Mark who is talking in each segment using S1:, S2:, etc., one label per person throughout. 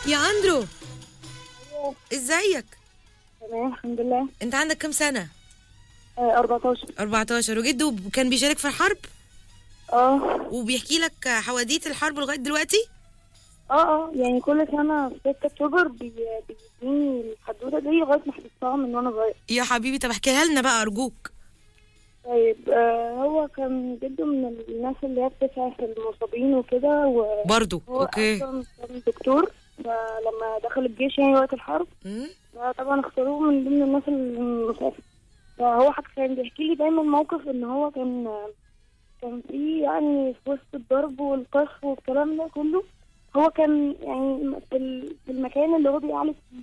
S1: يا اندرو ازيك
S2: تمام الحمد لله
S1: انت عندك كام سنه
S2: آه 14
S1: 14 وجده كان بيشارك في الحرب
S2: اه
S1: وبيحكي لك حواديت الحرب لغايه دلوقتي
S2: اه اه يعني كل سنة في 6 اكتوبر بي- بيديني الحدوتة دي لغاية ما حفظتها من وانا صغير
S1: يا حبيبي طب احكيها لنا بقى ارجوك
S2: طيب آه هو كان جده من الناس اللي هي بتسعى في المصابين وكده وهو
S1: برضو اوكي
S2: اصلا كان دكتور فلما دخل الجيش يعني وقت الحرب
S1: مم.
S2: طبعا اختاروه من ضمن الناس المسافر فهو حك كان بيحكي لي دايما موقف ان هو كان كان في يعني في وسط الضرب والقصف والكلام ده كله هو كان يعني في ال- في المكان اللي هو بيعالج فيه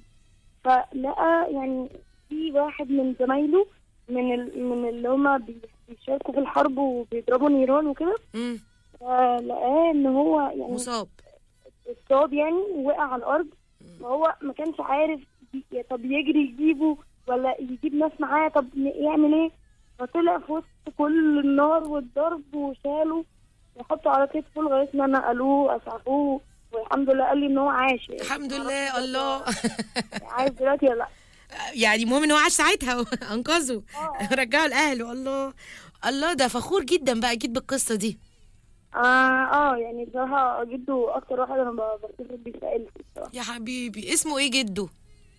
S2: فلقى يعني في واحد من زمايله من ال... من اللي هما بي- بيشاركوا في الحرب وبيضربوا نيران وكده
S1: مم.
S2: فلقاه ان هو يعني
S1: مصاب
S2: اتصاب يعني ووقع على الارض فهو ما كانش عارف ي- طب يجري يجيبه ولا يجيب ناس معاه طب ن- يعمل ايه فطلع في وسط كل النار والضرب وشاله وحطه على كتفه لغايه ما نقلوه اسعفوه والحمد لله قال لي ان هو عاش يعني.
S1: الحمد لله الله
S2: عايز دلوقتي ولا لا
S1: يعني المهم ان هو عاش ساعتها انقذه
S2: آه.
S1: رجعه لاهله الله الله ده فخور جدا بقى اكيد بالقصه دي
S2: اه اه يعني بصراحه جده اكتر واحد انا ب- بفتخر بيه في عيلتي بصراحه
S1: يا حبيبي اسمه ايه جده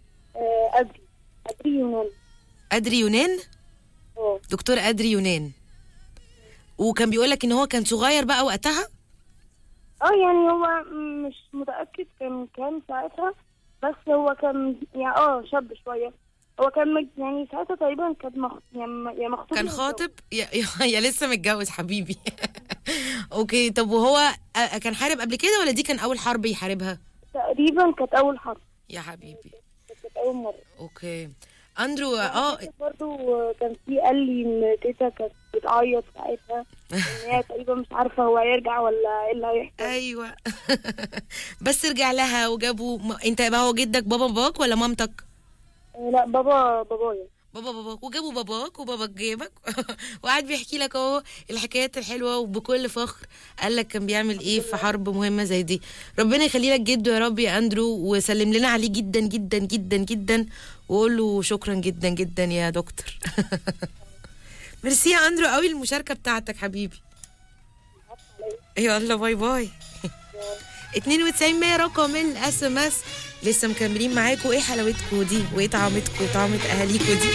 S2: آه ادري ادري يونان
S1: ادري يونان
S2: اه
S1: دكتور ادري يونان وكان بيقول لك ان هو كان صغير بقى وقتها
S2: اه يعني هو مش متأكد كان كام ساعتها بس هو كان يعني اه شاب شوية هو كان مج... يعني ساعتها تقريبا كان مخ... يعني يا مخطوب
S1: كان
S2: يا
S1: خاطب يا, يا, يا لسه متجوز حبيبي اوكي طب وهو آه، كان حارب قبل كده ولا دي كان اول حرب يحاربها
S2: متجوز. تقريبا كانت أول حرب
S1: يا حبيبي
S2: كانت أول مرة
S1: اوكي اندرو اه
S2: برضه كان في قال لي إن تيتا كانت بتعيط ساعتها إن هي تقريبا مش عارفة هو هيرجع ولا إيه اللي هيحصل
S1: ايوه بس رجع لها وجابوا م... انت بقى هو جدك بابا باباك ولا مامتك
S2: آه، لا بابا بابايا
S1: بابا باباك وجابوا باباك وباباك جابك وقعد بيحكي لك اهو الحكايات الحلوه وبكل فخر قال لك كان بيعمل ايه في حرب مهمه زي دي ربنا يخلي لك جده يا رب يا اندرو وسلم لنا عليه جدا جدا جدا جدا وقول له شكرا جدا جدا يا دكتور ميرسي يا اندرو قوي المشاركه بتاعتك حبيبي يلا باي باي 92 100 رقم الاس ام اس لسه مكملين معاكم ايه حلاوتكم دي وايه طعمتكم وطعمه اهاليكم دي